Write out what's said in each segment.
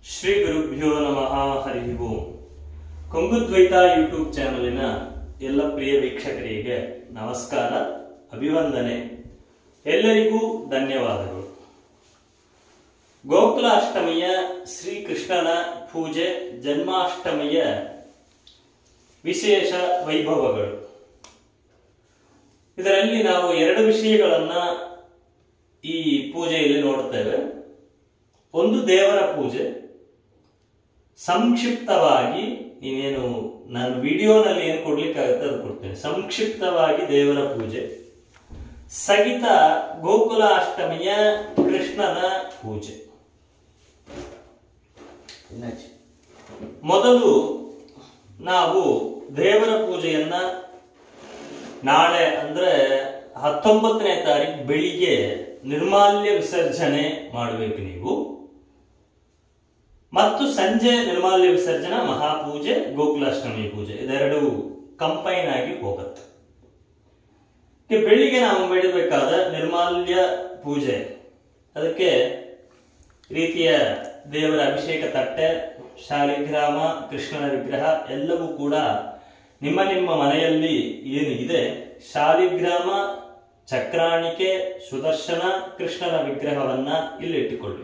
ಶ್ರೀ ಗುರುಭ್ಯೋ ನಮಃ ಹರಿ ಓಂ ಕೊಂಗುದ್ವೈತ ಯೂಟ್ಯೂಬ್ ಚಾನಲಿನ ಎಲ್ಲ ಪ್ರಿಯ ವೀಕ್ಷಕರಿಗೆ ನಮಸ್ಕಾರ ಅಭಿವಂದನೆ ಎಲ್ಲರಿಗೂ ಧನ್ಯವಾದಗಳು ಗೋಕುಲ ಅಷ್ಟಮಿಯ ಶ್ರೀಕೃಷ್ಣನ ಪೂಜೆ ಜನ್ಮಾಷ್ಟಮಿಯ ವಿಶೇಷ ವೈಭವಗಳು ಇದರಲ್ಲಿ ನಾವು ಎರಡು ವಿಷಯಗಳನ್ನ ಈ ಪೂಜೆಯಲ್ಲಿ ನೋಡುತ್ತೇವೆ ಒಂದು ದೇವರ ಪೂಜೆ ಸಂಕ್ಷಿಪ್ತವಾಗಿ ನೀನೇನು ನಾನು ವಿಡಿಯೋನಲ್ಲಿ ಏನು ಕೊಡ್ಲಿಕ್ಕಾಗುತ್ತೆ ಅದು ಕೊಡ್ತೇನೆ ಸಂಕ್ಷಿಪ್ತವಾಗಿ ದೇವರ ಪೂಜೆ ಸಹಿತ ಗೋಕುಲ ಅಷ್ಟಮಿಯ ಕೃಷ್ಣನ ಪೂಜೆ ಮೊದಲು ನಾವು ದೇವರ ಪೂಜೆಯನ್ನ ನಾಳೆ ಅಂದ್ರೆ ಹತ್ತೊಂಬತ್ತನೇ ತಾರೀಕು ಬೆಳಿಗ್ಗೆ ನಿರ್ಮಾಲ್ಯ ವಿಸರ್ಜನೆ ಮಾಡಬೇಕು ನೀವು ಮತ್ತು ಸಂಜೆ ನಿರ್ಮಾಲ್ಯ ವಿಸರ್ಜನಾ ಮಹಾಪೂಜೆ ಗೋಕುಲಾಷ್ಟಮಿ ಪೂಜೆ ಇದೆರಡು ಕಂಪೈನ್ ಆಗಿ ಹೋಗುತ್ತೆ ಈ ಬೆಳಿಗ್ಗೆ ನಾವು ಮಾಡಬೇಕಾದ ನಿರ್ಮಾಲ್ಯ ಪೂಜೆ ಅದಕ್ಕೆ ರೀತಿಯ ದೇವರ ಅಭಿಷೇಕ ತಟ್ಟೆ ಶಾಲಿಗ್ರಾಮ ಕೃಷ್ಣನ ವಿಗ್ರಹ ಎಲ್ಲವೂ ಕೂಡ ನಿಮ್ಮ ನಿಮ್ಮ ಮನೆಯಲ್ಲಿ ಏನು ಇದೆ ಶಾಲಿಗ್ರಾಮ ಚಕ್ರಾಣಿಕೆ ಸುದರ್ಶನ ಕೃಷ್ಣನ ವಿಗ್ರಹವನ್ನ ಇಲ್ಲಿ ಇಟ್ಟುಕೊಳ್ಳಿ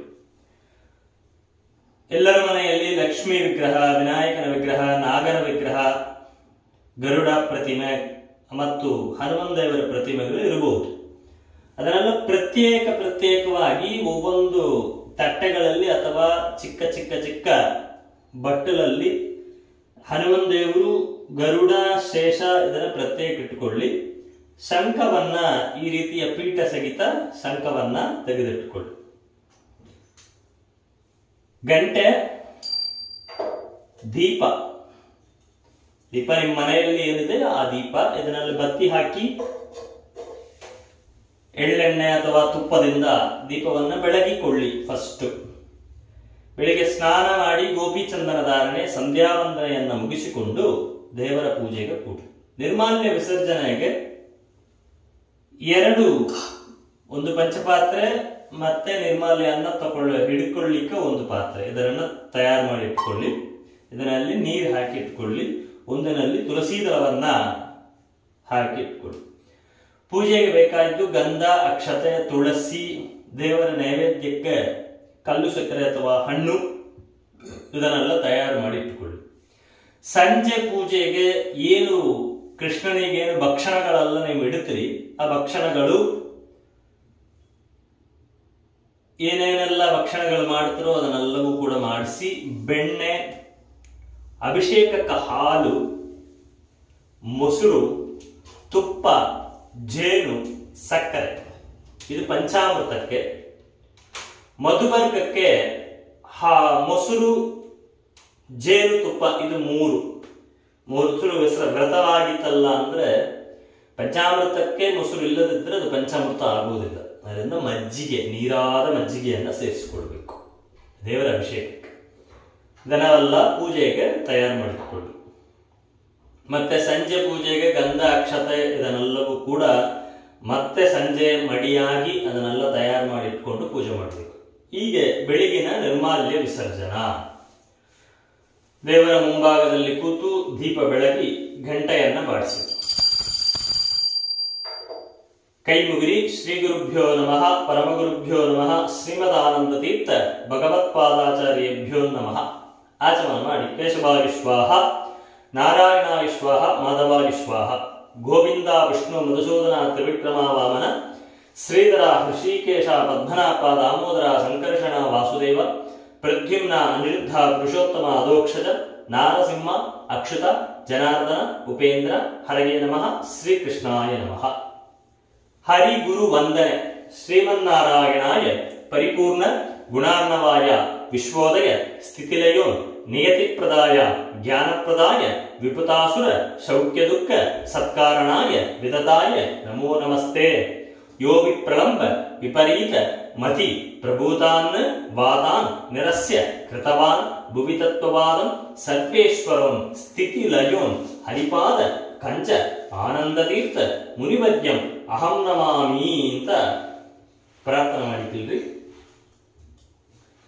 ಎಲ್ಲರ ಮನೆಯಲ್ಲಿ ಲಕ್ಷ್ಮೀ ವಿಗ್ರಹ ವಿನಾಯಕನ ವಿಗ್ರಹ ನಾಗನ ವಿಗ್ರಹ ಗರುಡ ಪ್ರತಿಮೆ ಮತ್ತು ಹನುಮನ್ ದೇವರ ಪ್ರತಿಮೆಗಳು ಇರಬಹುದು ಅದನ್ನೆಲ್ಲ ಪ್ರತ್ಯೇಕ ಪ್ರತ್ಯೇಕವಾಗಿ ಒவ்வೊಂದು ತಟ್ಟೆಗಳಲ್ಲಿ ಅಥವಾ ಚಿಕ್ಕ ಚಿಕ್ಕ ಚಿಕ್ಕ ಬಟ್ಟಲಲ್ಲಿ ಹನುಮನ್ ದೇವರು ಗರುಡ ಶೇಷ ಇದನ್ನ ಪ್ರತ್ಯೇಕ ಇಟ್ಟುಕೊಳ್ಳಿ ಶಂಖವನ್ನ ಈ ರೀತಿಯ ಪೀಠ ಸಹಿತ ಶಂಖವನ್ನ ತೆಗೆದಿಟ್ಟುಕೊಳ್ಳಿ ಗಂಟೆ ದೀಪ ದೀಪ ನಿಮ್ಮ ಮನೆಯಲ್ಲಿ ಏನಿದೆ ಆ ದೀಪ ಇದರಲ್ಲಿ ಬತ್ತಿ ಹಾಕಿ ಎಳ್ಳೆಣ್ಣೆ ಅಥವಾ ತುಪ್ಪದಿಂದ ದೀಪವನ್ನು ಬೆಳಗಿಕೊಳ್ಳಿ ಫಸ್ಟ್ ಬೆಳಿಗ್ಗೆ ಸ್ನಾನ ಮಾಡಿ ಗೋಪಿ ಚಂದನ ಧಾರಣೆ ಸಂಧ್ಯಾವಂದನೆಯನ್ನ ಮುಗಿಸಿಕೊಂಡು ದೇವರ ಪೂಜೆಗೆ ಕೂಡಿ ನಿರ್ಮಾಲ್ಯ ವಿಸರ್ಜನೆಗೆ ಎರಡು ಒಂದು ಪಂಚಪಾತ್ರೆ ಮತ್ತೆ ನಿರ್ಮಾಲ್ಯನ್ನ ತಗೊಳ್ಳ ಹಿಡ್ಕೊಳ್ಳಿಕ್ಕೆ ಒಂದು ಪಾತ್ರೆ ಇದರನ್ನ ತಯಾರು ಮಾಡಿ ಇಟ್ಕೊಳ್ಳಿ ಇದರಲ್ಲಿ ನೀರು ಹಾಕಿ ಇಟ್ಕೊಳ್ಳಿ ಒಂದಿನಲ್ಲಿ ತುಳಸಿ ದಳವನ್ನ ಹಾಕಿ ಇಟ್ಕೊಳ್ಳಿ ಪೂಜೆಗೆ ಬೇಕಾದ್ದು ಗಂಧ ಅಕ್ಷತೆ ತುಳಸಿ ದೇವರ ನೈವೇದ್ಯಕ್ಕೆ ಕಲ್ಲು ಸಕ್ಕರೆ ಅಥವಾ ಹಣ್ಣು ಇದನ್ನೆಲ್ಲ ತಯಾರು ಮಾಡಿ ಇಟ್ಕೊಳ್ಳಿ ಸಂಜೆ ಪೂಜೆಗೆ ಏನು ಕೃಷ್ಣನಿಗೆ ಏನು ಭಕ್ಷಣಗಳೆಲ್ಲ ನೀವು ಇಡುತ್ತೀರಿ ಆ ಭಕ್ಷಣಗಳು ಏನೇನೆಲ್ಲ ಭಕ್ಷಣಗಳು ಮಾಡ್ತಾರೋ ಅದನ್ನೆಲ್ಲವೂ ಕೂಡ ಮಾಡಿಸಿ ಬೆಣ್ಣೆ ಅಭಿಷೇಕಕ್ಕೆ ಹಾಲು ಮೊಸರು ತುಪ್ಪ ಜೇನು ಸಕ್ಕರೆ ಇದು ಪಂಚಾಮೃತಕ್ಕೆ ಮಧುಬರ್ಗಕ್ಕೆ ಹಾ ಮೊಸರು ಜೇನು ತುಪ್ಪ ಇದು ಮೂರು ಮೊಸರು ಹೆಸರು ವ್ರತವಾಗಿತ್ತಲ್ಲ ಅಂದ್ರೆ ಪಂಚಾಮೃತಕ್ಕೆ ಮೊಸರು ಇಲ್ಲದಿದ್ದರೆ ಅದು ಪಂಚಾಮೃತ ಆಗುವುದಿಲ್ಲ ಅದರಿಂದ ಮಜ್ಜಿಗೆ ನೀರಾದ ಮಜ್ಜಿಗೆಯನ್ನ ಸೇರಿಸಿಕೊಳ್ಬೇಕು ದೇವರ ಅಭಿಷೇಕಕ್ಕೆ ಇದನ್ನೆಲ್ಲ ಪೂಜೆಗೆ ತಯಾರು ಮಾಡಿಕೊಳ್ಳಿ ಮತ್ತೆ ಸಂಜೆ ಪೂಜೆಗೆ ಗಂಧ ಅಕ್ಷತೆ ಇದನ್ನೆಲ್ಲವೂ ಕೂಡ ಮತ್ತೆ ಸಂಜೆ ಮಡಿಯಾಗಿ ಅದನ್ನೆಲ್ಲ ತಯಾರು ಮಾಡಿ ಇಟ್ಕೊಂಡು ಪೂಜೆ ಮಾಡಬೇಕು ಹೀಗೆ ಬೆಳಗಿನ ನಿರ್ಮಾಲ್ಯ ವಿಸರ್ಜನಾ ದೇವರ ಮುಂಭಾಗದಲ್ಲಿ ಕೂತು ದೀಪ ಬೆಳಗಿ ಗಂಟೆಯನ್ನ ಬಾಡಿಸಿ ಕೈ ಮುಗಿರಿ ಶ್ರೀ ಗುರುಭ್ಯೋ ನಮಃ ಪರಮಗುರುಭ್ಯೋ ನಮಃ ಶ್ರೀಮದಾನಂದ ತೀರ್ಥ ಭಗವತ್ಪಾದಾಚಾರ್ಯಭ್ಯೋ ನಮಃ ಆಚಮನ ಮಾಡಿ ಕೇಶವಾಯುಶ್ವಾಹ ನಾರಾಯಣಾಯುಶ್ವಾಹ ಮಾಧವಾಯುಶ್ವಾಹ ಗೋವಿಂದ ವಿಷ್ಣು ಮಧುಸೂದನ ತ್ರಿವಿಕ್ರಮ ವಾಮನ ಶ್ರೀಧರ ಹೃಷಿಕೇಶ ಪದ್ಮನಾಭ ದಾಮೋದರ ಸಂಕರ್ಷಣ ವಾಸುದೇವ ಪ್ರದ್ಯುಮ್ನ ಅನಿರುದ್ಧ ಪುರುಷೋತ್ತಮ ಅಧೋಕ್ಷಜ ನಾರಸಿಂಹ ಅಕ್ಷುತ ಜನಾರ್ದನ ಉಪೇಂದ್ರ ಹರಗೆ ನಮಃ ಶ್ರೀಕೃಷ್ಣಾಯ ನಮಃ ಹರಿ ಗುರು ವಂದನೆ ಶ್ರೀಮನ್ನಾರಾಯಣಾಯ ಪರಿಪೂರ್ಣ ಗುಣಾರ್ಣವಾಯ ವಿಶ್ವೋದಯ ಸ್ಥಿತಿಲಯೋ ನಿಯತಿಪ್ರದಾಯ ಜ್ಞಾನಪ್ರದಾಯ ವಿಪುತಾಸುರ ಶೌಕ್ಯ ದುಃಖ ಸತ್ಕಾರಣಾಯ ವಿದತಾಯ ನಮೋ ನಮಸ್ತೆ ಯೋ ವಿಪ್ರಲಂಬ ವಿಪರೀತ ಮತಿ ಪ್ರಭೂತಾನ್ ವಾತಾನ್ ನಿರಸ್ಯ ಕೃತವಾನ್ ಭುವಿ ತತ್ವವಾದಂ ಸರ್ವೇಶ್ವರಂ ಸ್ಥಿತಿಲಯೋನ್ ಹರಿಪಾದ ಕಂಚ ಆನಂದತೀರ್ಥ ಮುನಿವದ್ಯಂ ಅಹಂ ನಮಾಮಿ ಅಂತ ಪ್ರಾರ್ಥನೆ ಮಾಡಿದ್ದಿಲ್ರಿ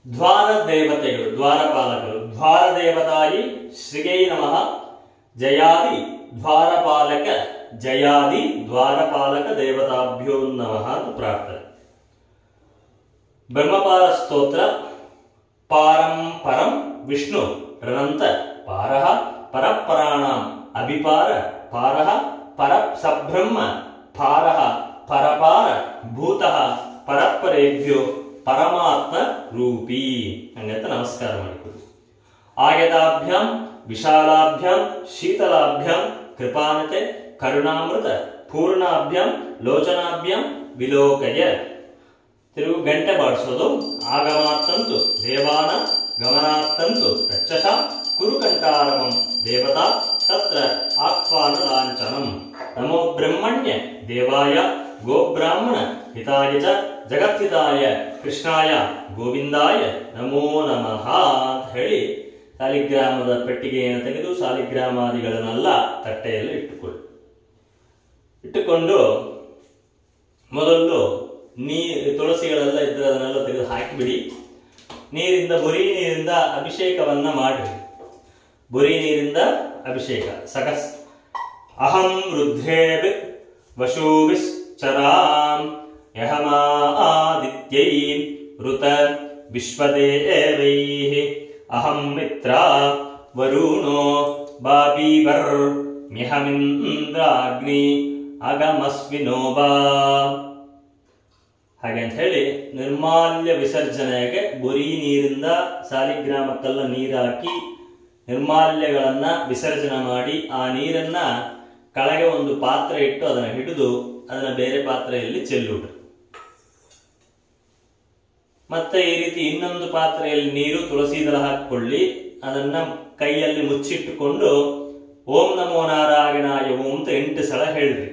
ದ್ವಾರ ದೇವತೆಗಳು ದ್ವಾರಪಾಲಕರು ದ್ವಾರ ದೇವತಾಯಿ ಶ್ರೀಗೈ ನಮಃ ಜಯಾದಿ ದ್ವಾರಪಾಲಕ ಜಯಾದಿ ದ್ವಾರಪಾಲಕ ದೇವತಾಭ್ಯೋ ನಮಃ ಅಂತ ಪ್ರಾರ್ಥನೆ ಬ್ರಹ್ಮಪಾರ ಸ್ತೋತ್ರ ಪಾರಂ ಪರಂ ವಿಷ್ಣು ರಂತ ಪಾರಃ ಪರಪರಾಣಾಂ ಅಭಿಪಾರ ಪಾರಃ ಪರ ಸಬ್ರಹ್ಮ ಪಾರಃ ಪರಪಾರ ಭೂತಃ ಪರಪರೇಭ್ಯೋ ಪರಮಾತ್ಮ ರೂಪಿ ಹಂಗಂತ ನಮಸ್ಕಾರ ಮಾಡಿಕೊಳ್ಳಿ ಆಗತಾಭ್ಯಾಂ ವಿಶಾಲಾಭ್ಯಾಂ ಶೀತಲಾಭ್ಯಾಂ ಕೃಪಾನತೆ ಕರುಣಾಮೃತ ಪೂರ್ಣಾಭ್ಯಾಂ ಲೋಚನಾಭ್ಯಾಂ ವಿಲೋಕಯ ತಿರುಗು ಗಂಟೆ ಬಾಡಿಸೋದು ಆಗಮಾತ್ತಂತು ದೇವಾನ ಗಮನಾತ್ತಂತು ರಕ್ಷಸ ಕುರುಕಂಠಾರಮಂ ದೇವತಾ ತತ್ರ ಆಹ್ವಾನ ಲಾಂಛನಂ ನಮೋ ಬ್ರಹ್ಮಣ್ಯ ದೇವಾಯ ಗೋಬ್ರಾಹ್ಮಣ ಹಿತಾಯ ಚ ಜಗತ್ತಿದಾಯ ಕೃಷ್ಣಾಯ ಗೋವಿಂದಾಯ ನಮೋ ನಮಃ ಅಂತ ಹೇಳಿ ಸಾಲಿಗ್ರಾಮದ ಪೆಟ್ಟಿಗೆಯನ್ನು ತೆಗೆದು ಸಾಲಿಗ್ರಾಮಾದಿಗಳನ್ನೆಲ್ಲ ತಟ್ಟೆಯಲ್ಲಿ ಇಟ್ಟುಕೊಳ್ಳಿ ಇಟ್ಟುಕೊಂಡು ಮೊದಲು ನೀರು ತುಳಸಿಗಳೆಲ್ಲ ಇದ್ರೆ ಅದನ್ನೆಲ್ಲ ತೆಗೆದು ಹಾಕಿಬಿಡಿ ನೀರಿಂದ ಬುರಿ ನೀರಿಂದ ಅಭಿಷೇಕವನ್ನ ಮಾಡಿ ಬುರಿ ನೀರಿಂದ ಅಭಿಷೇಕ ಸಕಸ್ ಅಹಂ ರುದ್ರೇಬ್ ವಶೂವಿಶ್ಚರಾಂ ಯಹಮಾದಿತ್ಯೈ ಋತ ವಿಶ್ವದೇವೈಃ ಅಹಂ ಮಿತ್ರ ವರುಣೋ ಬಾಬೀವರ್ ಮಿಹಮಿಂದ್ರಾಗ್ನಿ ಅಗಮಸ್ವಿನೋ ಬಾ ಹಾಗೆ ಅಂತ ಹೇಳಿ ನಿರ್ಮಾಲ್ಯ ವಿಸರ್ಜನೆಗೆ ಬುರಿ ನೀರಿಂದ ಸಾಲಿಗ್ರಾಮಕ್ಕೆಲ್ಲ ನೀರು ಹಾಕಿ ನಿರ್ಮಾಲ್ಯಗಳನ್ನ ವಿಸರ್ಜನೆ ಮಾಡಿ ಆ ನೀರನ್ನ ಕೆಳಗೆ ಒಂದು ಪಾತ್ರೆ ಇಟ್ಟು ಅದನ್ನು ಹಿಡಿದು ಅದನ್ನ ಬೇರೆ ಪಾತ್ರೆಯಲ್ಲಿ ಚೆಲ್ಲುಡು ಮತ್ತೆ ಈ ರೀತಿ ಇನ್ನೊಂದು ಪಾತ್ರೆಯಲ್ಲಿ ನೀರು ತುಳಸಿ ದಳ ಹಾಕಿಕೊಳ್ಳಿ ಅದನ್ನ ಕೈಯಲ್ಲಿ ಮುಚ್ಚಿಟ್ಟುಕೊಂಡು ಓಂ ನಮೋ ನಾರಾಯಣಾಯ ಓಂ ಅಂತ ಎಂಟು ಸಲ ಹೇಳ್ರಿ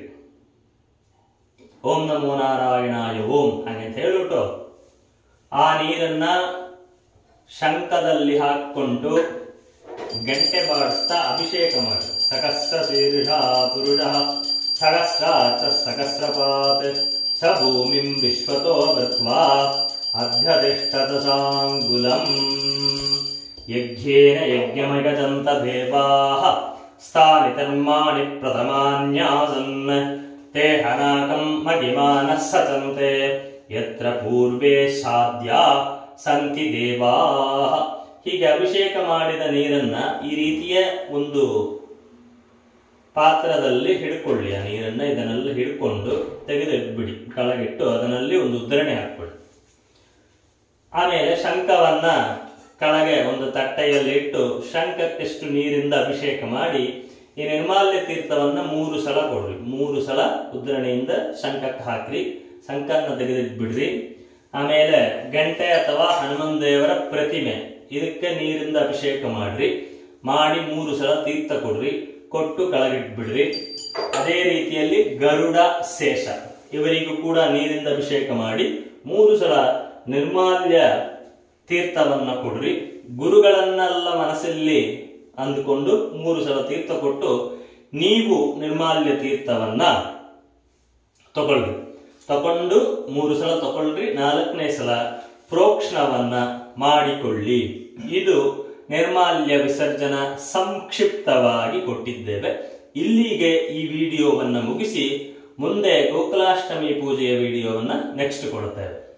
ಓಂ ನಮೋ ನಾರಾಯಣಾಯ ಓಂ ಹಾಗೆ ಅಂತ ಹೇಳ್ಬಿಟ್ಟು ಆ ನೀರನ್ನ ಶಂಖದಲ್ಲಿ ಹಾಕೊಂಡು ಗಂಟೆ ಬಾಡಿಸ್ತಾ ಅಭಿಷೇಕ ಮಾಡಿ ಸಹಸ್ರ ಶೀರ್ಷ ಪುರುಷ ಸಹಸ್ರಾಚ ಸಹಸ್ರಪಾತ್ ಸ ಭೂಮಿಂ ವಿಶ್ವತೋ ಗತ್ವಾ ಅಧ್ಯತಿಷ್ಠತ ಸಾಂಗುಲಂ ಯಜ್ಞೇನ ಯಜ್ಞಮಯಜಂತ ದೇವಾಃ ಸ್ಥಾನಿ ಕರ್ಮಾಣಿ ಪ್ರಥಮಾನ್ಯಾಸನ್ ते हनाकं महिमानः सचन्ते ಯತ್ರ ಪೂರ್ವೇ ಸಾಧ್ಯ ಸಂತಿ ದೇವಾ ಹೀಗೆ ಅಭಿಷೇಕ ಮಾಡಿದ ನೀರನ್ನ ಈ ರೀತಿಯ ಒಂದು ಪಾತ್ರದಲ್ಲಿ ಹಿಡ್ಕೊಳ್ಳಿ ಆ ನೀರನ್ನ ಇದನ್ನೆಲ್ಲ ಹಿಡ್ಕೊಂಡು ತೆಗೆದು ಇಟ್ಬಿಡಿ ಕೆಳಗಿಟ್ಟು ಅದರಲ್ಲಿ ಒಂದು ಉದ್ಧರಣೆ ಹಾಕ್ಕೊಳ್ಳಿ ಆಮೇಲೆ ಶಂಖವನ್ನ ಕೆಳಗೆ ಒಂದು ತಟ್ಟೆಯಲ್ಲಿ ಇಟ್ಟು ಶಂಖಕ್ಕೆಷ್ಟು ನೀರಿಂದ ಅಭಿಷೇಕ ಮಾಡಿ ಈ ನಿರ್ಮಾಲ್ಯ ತೀರ್ಥವನ್ನ ಮೂರು ಸಲ ಕೊಡ್ರಿ ಮೂರು ಸಲ ಉದ್ಧರಣೆಯಿಂದ ಶಂಖಕ್ಕೆ ಹಾಕ್ರಿ ಶಂಖನ್ನ ತೆಗೆದಿಟ್ಬಿಡ್ರಿ ಆಮೇಲೆ ಗಂಟೆ ಅಥವಾ ಹನುಮನ್ ದೇವರ ಪ್ರತಿಮೆ ಇದಕ್ಕೆ ನೀರಿಂದ ಅಭಿಷೇಕ ಮಾಡ್ರಿ ಮಾಡಿ ಮೂರು ಸಲ ತೀರ್ಥ ಕೊಡ್ರಿ ಕೊಟ್ಟು ಕೆಳಗಿಟ್ಬಿಡ್ರಿ ಅದೇ ರೀತಿಯಲ್ಲಿ ಗರುಡ ಶೇಷ ಇವರಿಗೂ ಕೂಡ ನೀರಿಂದ ಅಭಿಷೇಕ ಮಾಡಿ ಮೂರು ಸಲ ನಿರ್ಮಾಲ್ಯ ತೀರ್ಥವನ್ನ ಕೊಡ್ರಿ ಗುರುಗಳನ್ನೆಲ್ಲ ಮನಸ್ಸಲ್ಲಿ ಅಂದುಕೊಂಡು ಮೂರು ಸಲ ತೀರ್ಥ ಕೊಟ್ಟು ನೀವು ನಿರ್ಮಾಲ್ಯ ತೀರ್ಥವನ್ನ ತಗೊಳ್ರಿ ತಕೊಂಡು ಮೂರು ಸಲ ತಗೊಳ್ರಿ ನಾಲ್ಕನೇ ಸಲ ಪ್ರೋಕ್ಷಣವನ್ನ ಮಾಡಿಕೊಳ್ಳಿ ಇದು ನಿರ್ಮಾಲ್ಯ ವಿಸರ್ಜನಾ ಸಂಕ್ಷಿಪ್ತವಾಗಿ ಕೊಟ್ಟಿದ್ದೇವೆ ಇಲ್ಲಿಗೆ ಈ ವಿಡಿಯೋವನ್ನ ಮುಗಿಸಿ ಮುಂದೆ ಗೋಕುಲಾಷ್ಟಮಿ ಪೂಜೆಯ ವಿಡಿಯೋವನ್ನ ನೆಕ್ಸ್ಟ್ ಕೊಡ್ತೇವೆ